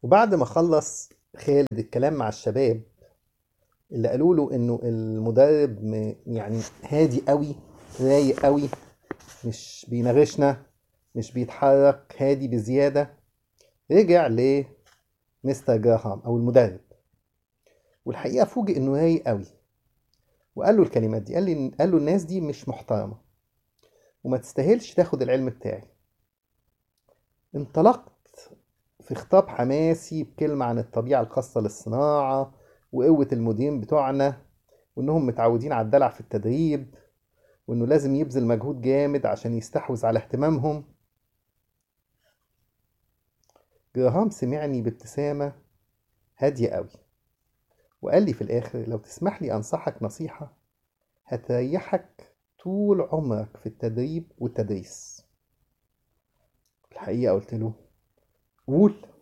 وبعد ما خلص خالد الكلام مع الشباب اللي قالوا له انه المدرب م- يعني هادي قوي رايق قوي مش بيناغشنا مش بيتحرك هادي بزيادة رجع لمستر جراهام او المدرب والحقيقة فوجئ انه رايق قوي وقال له الكلمات دي قال لي قال له الناس دي مش محترمة وما تستاهلش تاخد العلم بتاعي انطلقت في خطاب حماسي بكلمة عن الطبيعة الخاصة للصناعة وقوة المديرين بتوعنا وإنهم متعودين على الدلع في التدريب وإنه لازم يبذل مجهود جامد عشان يستحوذ على اهتمامهم جراهام سمعني بابتسامة هادية قوي وقال لي في الآخر لو تسمح لي أنصحك نصيحة هتريحك طول عمرك في التدريب والتدريس الحقيقة قلت له قول